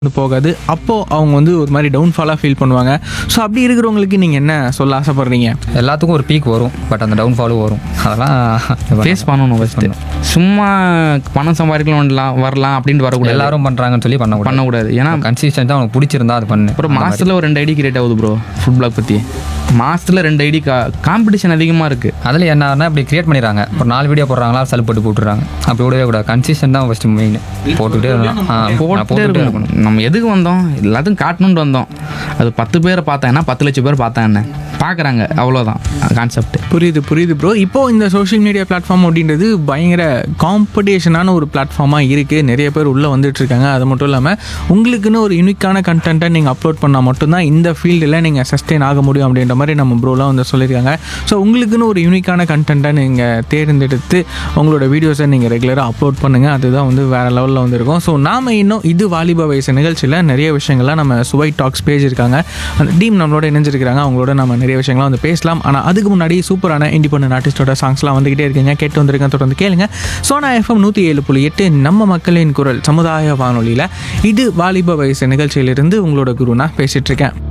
வந்து போகாது அப்போது அவங்க வந்து ஒரு மாதிரி டவுன்ஃபாலாக ஃபீல் பண்ணுவாங்க ஸோ அப்படி இருக்கிறவங்களுக்கு நீங்கள் என்ன சொல்ல ஆசைப்பட்றீங்க எல்லாத்துக்கும் ஒரு பீக் வரும் பட் அந்த டவுன்ஃபாலும் வரும் அதெல்லாம் ஃபேஸ் பண்ணணும் ஃபஸ்ட்டு சும்மா பணம் சம்பாதிக்கலாம் வரலாம் வரலாம் அப்படின்ட்டு வரக்கூடாது எல்லாரும் பண்ணுறாங்கன்னு சொல்லி பண்ணக்கூடாது பண்ணக்கூடாது ஏன்னா கன்சிஸ்டன்ட்டாக உனக்கு பிடிச்சிருந்தா அது பண்ணு அப்புறம் மாசத்துல ஒரு ரெண்டு ஐடி கிரியேட் ஆகுது ப்ரோ ஃபுட் பிளாக் பற்றி மாசத்துல ரெண்டு ஐடி கா காம்படிஷன் அதிகமாக இருக்குது அதில் என்னன்னா இப்படி கிரியேட் பண்ணிடுறாங்க ஒரு நாலு வீடியோ போடுறாங்களா சல் போட்டு போட்டுறாங்க அப்படி விடவே கூடாது கன்சிஸ்டன்ட் தான் ஃபஸ்ட்டு மெயின் போட்டுக்கிட்டே இருக்கலாம் ஆ, போட்டே போட்டுக்கிட்டே இருக்கணும் நம்ம எதுக்கு வந்தோம் எல்லாத்தையும் காட்டணுன்ட்டு வந்தோம் அது பத்து பேரை பார்த்தா என்ன பத்து லட்சம் பேர் பார்த்தா என்ன பார்க்குறாங்க அவ்வளோதான் கான்செப்ட் புரியுது புரியுது ப்ரோ இப்போ இந்த சோஷியல் மீடியா பிளாட்ஃபார்ம் அப்படின்றது பயங்கர காம்படிஷனான ஒரு பிளாட்ஃபார்மாக இருக்குது நிறைய பேர் உள்ளே வந்துட்டு இருக்காங்க அது மட்டும் இல்லாமல் உங்களுக்குன்னு ஒரு யூனிக்கான கண்டென்ட்டை நீங்கள் அப்லோட் பண்ணால் மட்டும்தான் இந்த ஃபீல்டில் நீங்கள் சஸ்டெயின் ஆக முடியும் அப்படின்ற மாதிரி நம்ம ப்ரோலாம் வந்து சொல்லியிருக்காங்க ஸோ உங்களுக்குன்னு ஒரு யூனிக்கான கண்டென்ட்டை நீங்கள் தேர்ந்தெடுத்து உங்களோட வீடியோஸை நீங்கள் ரெகுலராக அப்லோட் பண்ணுங்கள் அதுதான் வந்து வேறு லெவலில் வந்து இருக்கும் ஸோ நாம் இன்னும் இது வாலிப வயசு நிகழ்ச்சியில் நிறைய விஷயங்கள்லாம் நம்ம சுவை டாக்ஸ் பேஜ் இருக்காங்க அந்த டீம் நம்மளோட இணைஞ்சிருக்கிறாங்க அவங்களோட நம்ம நிறைய விஷயங்கள்லாம் வந்து பேசலாம் ஆனால் அதுக்கு முன்னாடி சூப்பரான இண்டிபெண்டன்ட் ஆர்டிஸ்டோட சாங்ஸ்லாம் வந்துகிட்டே இருக்கீங்க கேட்டு வந்திருக்க தொடர்ந்து கேளுங்க சோனா எஃப்எம் நூற்றி ஏழு புள்ளி எட்டு நம்ம மக்களின் குரல் சமுதாய வானொலியில் இது வாலிப வயசு நிகழ்ச்சியிலிருந்து உங்களோட குரு நான் பேசிட்டு இருக்கேன்